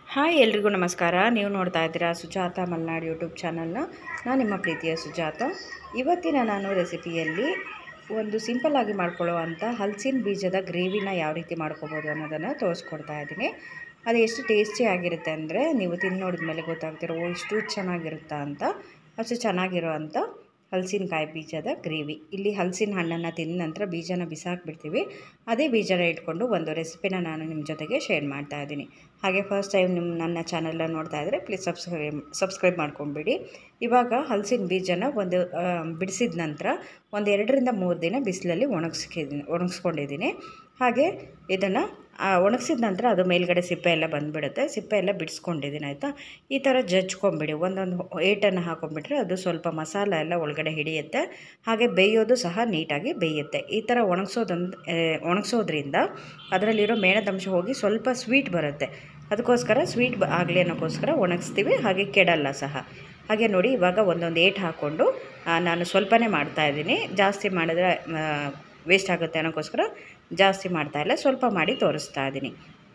hi ಎಲ್ರಿಗೂ ನಮಸ್ಕಾರ ನೀವು ನೋಡ್ತಾ ಇದ್ದೀರಾ ಸುಜಾತ ಮಲ್ನಾಡ್ ಯೂಟ್ಯೂಬ್ ಚಾನಲ್ನ ನಾನು ನಿಮ್ಮ ಪ್ರೀತಿಯ ಸುಜಾತ ಇವತ್ತಿನ ನಾನು ರೆಸಿಪಿಯಲ್ಲಿ ಒಂದು ಸಿಂಪಲ್ಲಾಗಿ ಮಾಡ್ಕೊಳ್ಳುವಂಥ ಹಲಸಿನ ಬೀಜದ ಗ್ರೇವಿನ ಯಾವ ರೀತಿ ಮಾಡ್ಕೋಬೋದು ಅನ್ನೋದನ್ನು ತೋರಿಸ್ಕೊಡ್ತಾ ಇದ್ದೀನಿ ಅದು ಎಷ್ಟು ಟೇಸ್ಟಿ ಆಗಿರುತ್ತೆ ಅಂದರೆ ನೀವು ತಿಂದು ನೋಡಿದ ಮೇಲೆ ಗೊತ್ತಾಗ್ತಿರೋ ಓ ಇಷ್ಟು ಚೆನ್ನಾಗಿರುತ್ತಾ ಅಂತ ಅಷ್ಟು ಚೆನ್ನಾಗಿರೋ ಅಂಥ ಹಲಸಿನಕಾಯಿ ಬೀಜದ ಗ್ರೇವಿ ಇಲ್ಲಿ ಹಲಸಿನ ಹಣ್ಣನ್ನು ತಿಂದ ನಂತರ ಬೀಜನ ಬಿಸಾಕ್ಬಿಡ್ತೀವಿ ಅದೇ ಬೀಜನ ಇಟ್ಕೊಂಡು ಒಂದು ರೆಸಿಪಿನ ನಾನು ನಿಮ್ಮ ಜೊತೆಗೆ ಶೇರ್ ಮಾಡ್ತಾ ಇದ್ದೀನಿ ಹಾಗೆ ಫಸ್ಟ್ ಟೈಮ್ ನಿಮ್ಮ ನನ್ನ ಚಾನಲ್ನ ನೋಡ್ತಾ ಇದ್ದರೆ ಪ್ಲೀಸ್ ಸಬ್ಸ್ಕ್ರೈಬ್ ಸಬ್ಸ್ಕ್ರೈಬ್ ಮಾಡ್ಕೊಂಬಿಡಿ ಇವಾಗ ಹಲಸಿನ ಬೀಜನ ಒಂದು ಬಿಡಿಸಿದ ನಂತರ ಒಂದು ಎರಡರಿಂದ ಮೂರು ದಿನ ಬಿಸಿಲಲ್ಲಿ ಒಣಗಿಸ್ಕಿದ್ದೀನಿ ಒಣಗಿಸ್ಕೊಂಡಿದ್ದೀನಿ ಹಾಗೆ ಇದನ್ನು ಒಣಗಿಸಿದ ನಂತರ ಅದು ಮೇಲ್ಗಡೆ ಸಿಪ್ಪೆ ಎಲ್ಲ ಬಂದುಬಿಡುತ್ತೆ ಸಿಪ್ಪೆ ಎಲ್ಲ ಬಿಡಿಸ್ಕೊಂಡಿದ್ದೀನಿ ಆಯಿತಾ ಈ ಥರ ಜಜ್ಕೊಂಬಿಡಿ ಒಂದೊಂದು ಏಟನ್ನು ಹಾಕೊಂಡ್ಬಿಟ್ರೆ ಅದು ಸ್ವಲ್ಪ ಮಸಾಲ ಎಲ್ಲ ಒಳಗಡೆ ಹಿಡಿಯುತ್ತೆ ಹಾಗೆ ಬೇಯೋದು ಸಹ ನೀಟಾಗಿ ಬೇಯುತ್ತೆ ಈ ಥರ ಒಣಗಿಸೋದಂದ್ ಒಣಗಿಸೋದ್ರಿಂದ ಅದರಲ್ಲಿರೋ ಮೇಣದಂಶ ಹೋಗಿ ಸ್ವಲ್ಪ ಸ್ವೀಟ್ ಬರುತ್ತೆ ಅದಕ್ಕೋಸ್ಕರ ಸ್ವೀಟ್ ಬ ಆಗಲಿ ಅನ್ನೋಕ್ಕೋಸ್ಕರ ಒಣಗಿಸ್ತೀವಿ ಹಾಗೆ ಕೆಡಲ್ಲ ಸಹ ಹಾಗೆ ನೋಡಿ ಇವಾಗ ಒಂದೊಂದು ಏಟ್ ಹಾಕ್ಕೊಂಡು ನಾನು ಸ್ವಲ್ಪನೇ ಮಾಡ್ತಾಯಿದ್ದೀನಿ ಜಾಸ್ತಿ ಮಾಡಿದ್ರೆ ವೇಸ್ಟ್ ಆಗುತ್ತೆ ಅನ್ನೋಕ್ಕೋಸ್ಕರ ಜಾಸ್ತಿ ಮಾಡ್ತಾಯಿಲ್ಲ ಸ್ವಲ್ಪ ಮಾಡಿ ತೋರಿಸ್ತಾ ಇದ್ದೀನಿ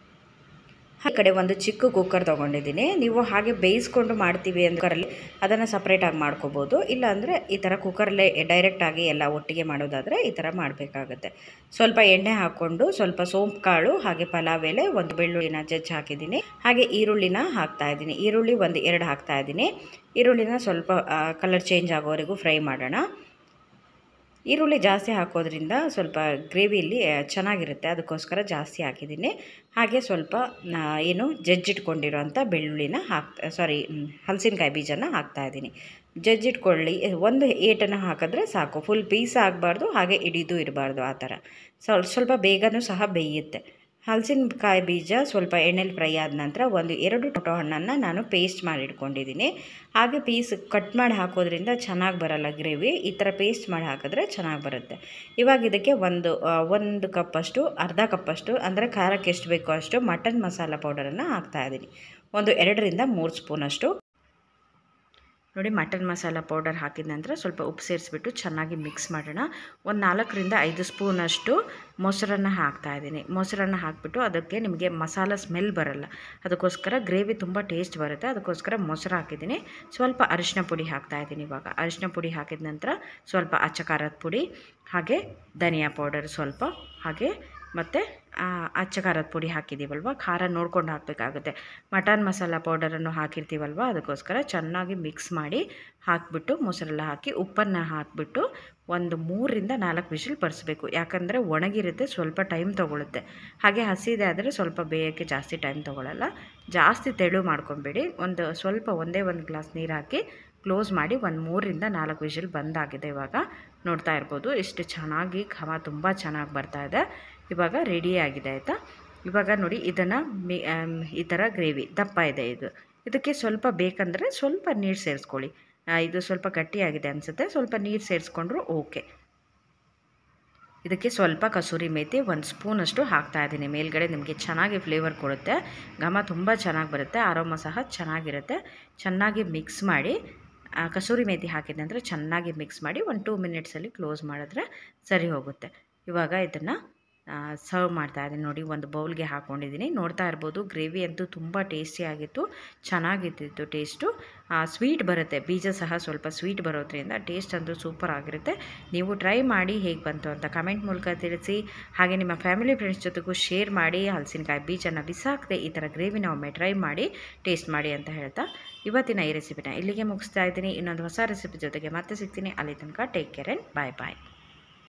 ಆ ಕಡೆ ಒಂದು ಚಿಕ್ಕ ಕುಕ್ಕರ್ ತೊಗೊಂಡಿದ್ದೀನಿ ನೀವು ಹಾಗೆ ಬೇಯಿಸ್ಕೊಂಡು ಮಾಡ್ತೀವಿ ಅಂದ್ರಲ್ಲಿ ಅದನ್ನು ಸಪ್ರೇಟಾಗಿ ಮಾಡ್ಕೋಬೋದು ಇಲ್ಲಾಂದರೆ ಈ ಥರ ಕುಕ್ಕರಲ್ಲೇ ಡೈರೆಕ್ಟಾಗಿ ಎಲ್ಲ ಒಟ್ಟಿಗೆ ಮಾಡೋದಾದರೆ ಈ ಥರ ಮಾಡಬೇಕಾಗತ್ತೆ ಸ್ವಲ್ಪ ಎಣ್ಣೆ ಹಾಕ್ಕೊಂಡು ಸ್ವಲ್ಪ ಸೋಂಪು ಕಾಳು ಹಾಗೆ ಪಲಾವ್ ಎಲೆ ಒಂದು ಬೆಳ್ಳುಳ್ಳಿನ ಜಜ್ಜಿ ಹಾಕಿದ್ದೀನಿ ಹಾಗೆ ಈರುಳ್ಳಿನ ಹಾಕ್ತಾ ಇದ್ದೀನಿ ಈರುಳ್ಳಿ ಒಂದು ಎರಡು ಹಾಕ್ತಾ ಇದ್ದೀನಿ ಈರುಳ್ಳಿನ ಸ್ವಲ್ಪ ಕಲರ್ ಚೇಂಜ್ ಆಗೋವರೆಗೂ ಫ್ರೈ ಮಾಡೋಣ ಈರುಳ್ಳಿ ಜಾಸ್ತಿ ಹಾಕೋದ್ರಿಂದ ಸ್ವಲ್ಪ ಗ್ರೇವಿಯಲ್ಲಿ ಚೆನ್ನಾಗಿರುತ್ತೆ ಅದಕ್ಕೋಸ್ಕರ ಜಾಸ್ತಿ ಹಾಕಿದ್ದೀನಿ ಹಾಗೆ ಸ್ವಲ್ಪ ಏನು ಜಜ್ಜಿಟ್ಕೊಂಡಿರೋಂಥ ಬೆಳ್ಳುಳ್ಳಿನ ಹಾಕ್ತಾ ಸಾರಿ ಹಲಸಿನಕಾಯಿ ಬೀಜನ ಹಾಕ್ತಾಯಿದ್ದೀನಿ ಜಜ್ಜಿಟ್ಕೊಳ್ಳಿ ಒಂದು ಏಟನ್ನು ಹಾಕಿದ್ರೆ ಸಾಕು ಫುಲ್ ಪೀಸ್ ಆಗಬಾರ್ದು ಹಾಗೆ ಇಡಿದು ಇರಬಾರ್ದು ಆ ಥರ ಸ್ವಲ್ಪ ಸ್ವಲ್ಪ ಬೇಗನೂ ಸಹ ಬೇಯುತ್ತೆ ಹಲಸಿನಕಾಯಿ ಬೀಜ ಸ್ವಲ್ಪ ಎಣ್ಣೆಲಿ ಫ್ರೈ ಆದ ನಂತರ ಒಂದು ಎರಡು ಟೊಟೊ ಹಣ್ಣನ್ನು ನಾನು ಪೇಸ್ಟ್ ಮಾಡಿ ಇಟ್ಕೊಂಡಿದ್ದೀನಿ ಹಾಗೆ ಪೀಸ್ ಕಟ್ ಮಾಡಿ ಹಾಕೋದ್ರಿಂದ ಚೆನ್ನಾಗಿ ಬರಲ್ಲ ಗ್ರೇವಿ ಈ ಥರ ಪೇಸ್ಟ್ ಮಾಡಿ ಹಾಕಿದ್ರೆ ಚೆನ್ನಾಗಿ ಬರುತ್ತೆ ಇವಾಗ ಇದಕ್ಕೆ ಒಂದು ಒಂದು ಕಪ್ಪಷ್ಟು ಅರ್ಧ ಕಪ್ಪಷ್ಟು ಅಂದರೆ ಖಾರಕ್ಕೆ ಎಷ್ಟು ಬೇಕೋ ಅಷ್ಟು ಮಟನ್ ಮಸಾಲ ಪೌಡರನ್ನು ಹಾಕ್ತಾಯಿದ್ದೀನಿ ಒಂದು ಎರಡರಿಂದ ಮೂರು ಸ್ಪೂನಷ್ಟು ನೋಡಿ ಮಟನ್ ಮಸಾಲ ಪೌಡರ್ ಹಾಕಿದ ನಂತರ ಸ್ವಲ್ಪ ಉಪ್ಪು ಸೇರಿಸ್ಬಿಟ್ಟು ಚೆನ್ನಾಗಿ ಮಿಕ್ಸ್ ಮಾಡೋಣ ಒಂದು ನಾಲ್ಕರಿಂದ ಐದು ಸ್ಪೂನಷ್ಟು ಮೊಸರನ್ನು ಹಾಕ್ತಾಯಿದ್ದೀನಿ ಮೊಸರನ್ನು ಹಾಕಿಬಿಟ್ಟು ಅದಕ್ಕೆ ನಿಮಗೆ ಮಸಾಲ ಸ್ಮೆಲ್ ಬರಲ್ಲ ಅದಕ್ಕೋಸ್ಕರ ಗ್ರೇವಿ ತುಂಬ ಟೇಸ್ಟ್ ಬರುತ್ತೆ ಅದಕ್ಕೋಸ್ಕರ ಮೊಸರು ಹಾಕಿದ್ದೀನಿ ಸ್ವಲ್ಪ ಅರಿಶಿನ ಪುಡಿ ಹಾಕ್ತಾಯಿದ್ದೀನಿ ಇವಾಗ ಅರಿಶಿನ ಪುಡಿ ಹಾಕಿದ ನಂತರ ಸ್ವಲ್ಪ ಅಚ್ಚ ಖಾರದ ಪುಡಿ ಹಾಗೆ ಧನಿಯಾ ಪೌಡರ್ ಸ್ವಲ್ಪ ಹಾಗೆ ಮತ್ತು ಅಚ್ಚ ಖಾರದ ಪುಡಿ ಹಾಕಿದ್ದೀವಲ್ವ ಖಾರ ನೋಡ್ಕೊಂಡು ಹಾಕಬೇಕಾಗುತ್ತೆ ಮಟನ್ ಮಸಾಲ ಪೌಡರನ್ನು ಹಾಕಿರ್ತೀವಲ್ವ ಅದಕ್ಕೋಸ್ಕರ ಚೆನ್ನಾಗಿ ಮಿಕ್ಸ್ ಮಾಡಿ ಹಾಕಿಬಿಟ್ಟು ಮೊಸರೆಲ್ಲ ಹಾಕಿ ಉಪ್ಪನ್ನು ಹಾಕಿಬಿಟ್ಟು ಒಂದು ಮೂರರಿಂದ ನಾಲ್ಕು ವಿಷಲ್ ಬರೆಸ್ಬೇಕು ಯಾಕಂದರೆ ಒಣಗಿರುತ್ತೆ ಸ್ವಲ್ಪ ಟೈಮ್ ತೊಗೊಳುತ್ತೆ ಹಾಗೆ ಹಸಿದೆ ಆದರೆ ಸ್ವಲ್ಪ ಬೇಯೋಕ್ಕೆ ಜಾಸ್ತಿ ಟೈಮ್ ತೊಗೊಳ್ಳಲ್ಲ ಜಾಸ್ತಿ ತೆಳು ಮಾಡ್ಕೊಬೇಡಿ ಒಂದು ಸ್ವಲ್ಪ ಒಂದೇ ಒಂದು ಗ್ಲಾಸ್ ನೀರು ಹಾಕಿ ಕ್ಲೋಸ್ ಮಾಡಿ ಒಂದು ಮೂರರಿಂದ ನಾಲ್ಕು ವಿಷಲ್ ಬಂದಾಗಿದೆ ಇವಾಗ ನೋಡ್ತಾ ಇರ್ಬೋದು ಎಷ್ಟು ಚೆನ್ನಾಗಿ ಘಮ ತುಂಬ ಚೆನ್ನಾಗಿ ಬರ್ತಾಯಿದೆ ಇವಾಗ ರೆಡಿ ಆಗಿದೆ ಆಯಿತಾ ಇವಾಗ ನೋಡಿ ಇದನ್ನು ಮಿ ಈ ಥರ ಗ್ರೇವಿ ದಪ್ಪ ಇದೆ ಇದು ಇದಕ್ಕೆ ಸ್ವಲ್ಪ ಬೇಕಂದರೆ ಸ್ವಲ್ಪ ನೀರು ಸೇರಿಸ್ಕೊಳ್ಳಿ ಇದು ಸ್ವಲ್ಪ ಗಟ್ಟಿಯಾಗಿದೆ ಅನಿಸುತ್ತೆ ಸ್ವಲ್ಪ ನೀರು ಸೇರಿಸ್ಕೊಂಡ್ರು ಓಕೆ ಇದಕ್ಕೆ ಸ್ವಲ್ಪ ಕಸೂರಿ ಮೇಥಿ ಒಂದು ಸ್ಪೂನಷ್ಟು ಹಾಕ್ತಾಯಿದ್ದೀನಿ ಮೇಲ್ಗಡೆ ನಿಮಗೆ ಚೆನ್ನಾಗಿ ಫ್ಲೇವರ್ ಕೊಡುತ್ತೆ ಘಮ ತುಂಬ ಚೆನ್ನಾಗಿ ಬರುತ್ತೆ ಆರೋಮ ಸಹ ಚೆನ್ನಾಗಿರುತ್ತೆ ಚೆನ್ನಾಗಿ ಮಿಕ್ಸ್ ಮಾಡಿ ಕಸೂರಿ ಮೇಥಿ ಹಾಕಿದ ನಂತರ ಚೆನ್ನಾಗಿ ಮಿಕ್ಸ್ ಮಾಡಿ ಒಂದು ಟೂ ಮಿನಿಟ್ಸಲ್ಲಿ ಕ್ಲೋಸ್ ಮಾಡಿದ್ರೆ ಸರಿ ಹೋಗುತ್ತೆ ಇವಾಗ ಇದನ್ನು ಸರ್ವ್ ಮಾಡ್ತಾ ಇದ್ದೀನಿ ನೋಡಿ ಒಂದು ಬೌಲ್ಗೆ ಹಾಕ್ಕೊಂಡಿದ್ದೀನಿ ನೋಡ್ತಾ ಇರ್ಬೋದು ಗ್ರೇವಿ ಅಂತೂ ತುಂಬ ಟೇಸ್ಟಿಯಾಗಿತ್ತು ಚೆನ್ನಾಗಿತ್ತು ಟೇಸ್ಟು ಸ್ವೀಟ್ ಬರುತ್ತೆ ಬೀಜ ಸಹ ಸ್ವಲ್ಪ ಸ್ವೀಟ್ ಬರೋದ್ರಿಂದ ಟೇಸ್ಟ್ ಅಂತೂ ಸೂಪರ್ ಆಗಿರುತ್ತೆ ನೀವು ಟ್ರೈ ಮಾಡಿ ಹೇಗೆ ಬಂತು ಅಂತ ಕಮೆಂಟ್ ಮೂಲಕ ತಿಳಿಸಿ ಹಾಗೆ ನಿಮ್ಮ ಫ್ಯಾಮಿಲಿ ಫ್ರೆಂಡ್ಸ್ ಜೊತೆಗೂ ಶೇರ್ ಮಾಡಿ ಹಲಸಿನಕಾಯಿ ಬೀಜನ ಬಿಸಾಕದೆ ಈ ಥರ ಗ್ರೇವಿನ ಒಮ್ಮೆ ಟ್ರೈ ಮಾಡಿ ಟೇಸ್ಟ್ ಮಾಡಿ ಅಂತ ಹೇಳ್ತಾ ಇವತ್ತಿನ ಈ ರೆಸಿಪಿನ ಇಲ್ಲಿಗೆ ಮುಗಿಸ್ತಾ ಇದ್ದೀನಿ ಇನ್ನೊಂದು ಹೊಸ ರೆಸಿಪಿ ಜೊತೆಗೆ ಮತ್ತೆ ಸಿಗ್ತೀನಿ ಅಲ್ಲಿ ತನಕ take care and bye bye